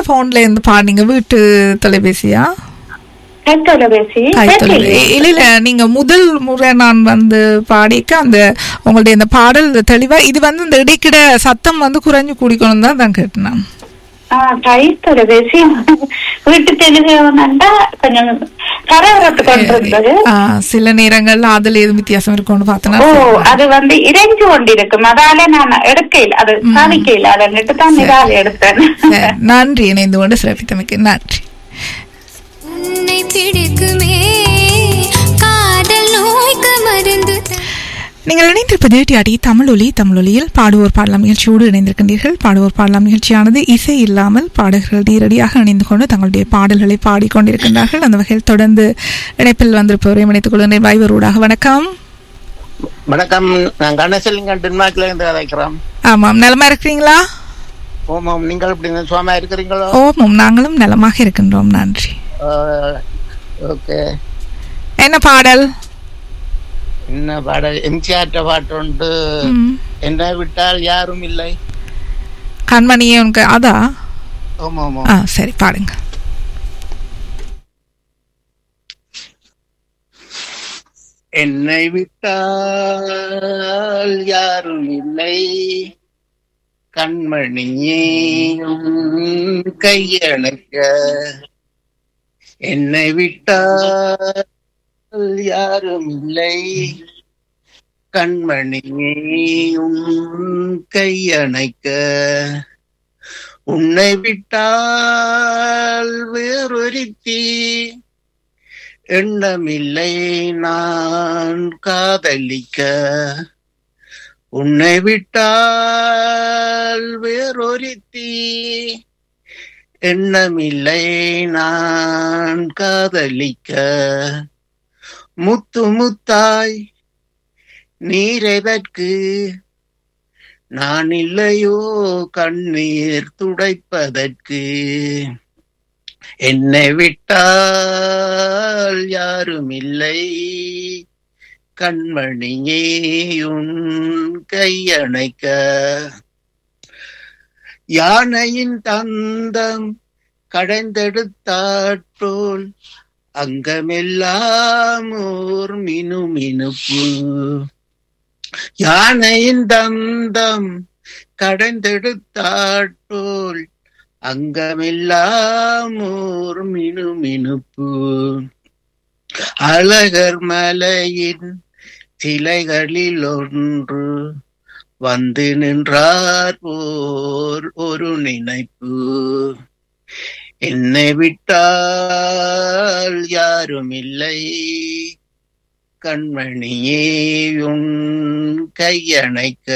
போன்ல இருந்து பாடுனீங்க வீட்டு தொலைபேசியா கைத்தொலைபேசி கைத்தொலை இல்ல இல்ல நீங்க முதல் முறை நான் வந்து பாடிக்க அந்த உங்களுடைய இந்த பாடல் தெளிவா இது வந்து இந்த இடைக்கிட சத்தம் வந்து குறைஞ்சு குடிக்கணும் தான் தான் கேட்டேன் நான். கைத்தொலைபேசி வீட்டு தெளிவுண்டா கொஞ்சம் கரகரத்து கொண்டிருந்தது ஆ, சில நேரங்கள்ல அதுல எதுவும் வித்தியாசம் இருக்கும்னு பார்த்தேன்னா ஓ அது வந்து இறைஞ்சு கொண்டிருக்கும் அதால நான் எடுக்கையில் அது சாதிக்கையில் அதை நட்டு தான் இதால எடுத்தேன் சரி, நன்றி இணைந்து கொண்டு சிறப்பித்தமைக்கு நன்றி உன்னை பிடிக்குமே காதல் நோய்க்கு மருந்து த- நீங்கள் இணைந்திருப்பது டிஆடி தமிழொலி தமிழொலியில் பாடுவோர் பாடலாம் நிகழ்ச்சியோடு இணைந்திருக்கின்றீர்கள் பாடுவோர் பாடலாம் நிகழ்ச்சியானது இசை இல்லாமல் பாடகர்கள் நேரடியாக இணைந்து கொண்டு தங்களுடைய பாடல்களை பாடிக்கொண்டிருக்கின்றார்கள் அந்த வகையில் தொடர்ந்து இணைப்பில் வந்திருப்பவரை இணைத்துக் கொள்கின்றேன் வைவரூடாக வணக்கம் வணக்கம் நான் கணேசலிங்கம் டென்மார்க்ல இருந்து அழைக்கிறோம் ஆமாம் நலமா இருக்கிறீங்களா ஓமாம் நீங்கள் எப்படி சுவாமா இருக்கிறீங்களோ ஓமம் நாங்களும் நலமாக இருக்கின்றோம் நன்றி ஓகே என்ன பாடல் என்ன பாடல் எம்ஜிஆர் பாட்டு உண்டு ம். என்னை விட்டால் யாரும் இல்லை கண்மணியே உனக்கு அதா ஓமா ஓமா ஆ சரி பாடுங்க என்னை விட்டால் யாரும் இல்லை கண்மணியே உன் கையணைக்க என்னை விட்டால் யாரும் இல்லை கண்மணியே உன் கையணைக்க உன்னை விட்டால் வேறொருத்தி எண்ணமில்லை நான் காதலிக்க உன்னை விட்டால் வேறொருத்தி எண்ணமில்லை நான் காதலிக்க முத்து முத்தாய் நீரெதற்கு நான் இல்லையோ கண்ணீர் துடைப்பதற்கு என்னை விட்டால் யாரும் இல்லை கண்மணியே உன் கையணைக்க யானையின் தந்தம் கடைந்தெடுத்தாற்றோல் அங்கமெல்லாம் ஓர் மினுமினுப்பு யானையின் தந்தம் கடைந்தெடுத்தாற்றோல் அங்கமெல்லாம் ஓர் மினுமினுப்பு அழகர் மலையின் சிலைகளில் ஒன்று வந்து நின்றார் போர் ஒரு நினைப்பு என்னை விட்டால் யாரும் இல்லை கண்மணியே உன் கையணைக்க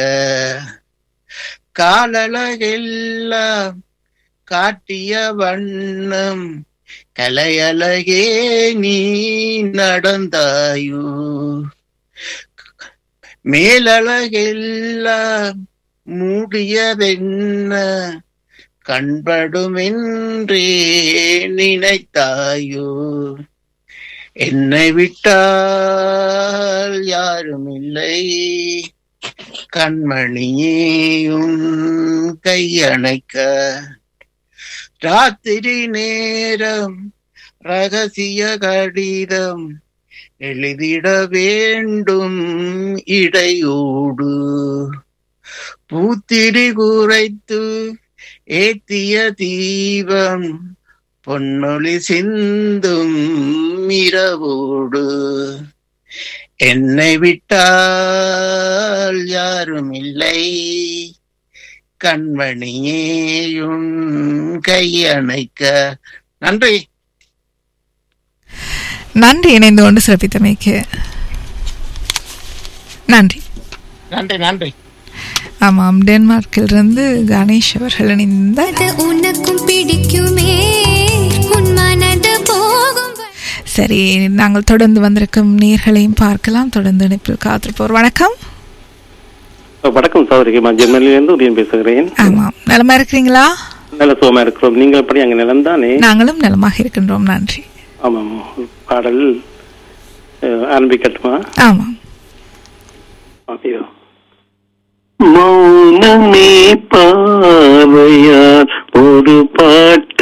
காலழகெல்லாம் காட்டிய வண்ணம் கலையழகே நீ நடந்தாயோ மேலழகெல்லாம் மூடியதென்ன கண்படுமென்றே நினைத்தாயோ என்னை விட்டால் யாரும் இல்லை கண்மணியேயும் கையணைக்க ராத்திரி நேரம் ரகசிய கடிதம் எழுதிட வேண்டும் இடையோடு பூத்திரி குறைத்து ஏத்திய தீபம் பொன்னொளி சிந்தும் இரவோடு என்னை விட்டால் யாரும் இல்லை கண்மணியேயும் கையணைக்க நன்றி நன்றி இணைந்து கொண்டு சிறப்பித்தமைக்கு நன்றி நன்றி நன்றி ஆமாம் டென்மார்க்கிலிருந்து கணேஷ் அவர்கள் இணைந்த அது உனக்கும் பிடிக்குமே உன் மனது போகும் வ- சரி நாங்கள் தொடர்ந்து வந்திருக்கும் நேர்களையும் பார்க்கலாம் தொடர்ந்து இணைப்பில் காத்திருப்போர் வணக்கம் வணக்கம் சௌதரிக்கு நான் ஜெர்மனிலிருந்து உதயம் பேசுகிறேன் ஆமாம் நலமா இருக்கிறீங்களா நல்ல சுகமா இருக்கிறோம் நீங்கள் எப்படி அங்க நிலம் தானே நாங்களும் நலமாக இருக்கின்றோம் நன்றி ஆமாம் பாடல் அஹ், ஆரம்பிக்கட்டுமா ஆமாம் ஐயோ மௌனமே பாவையார் ஒரு பாட்டு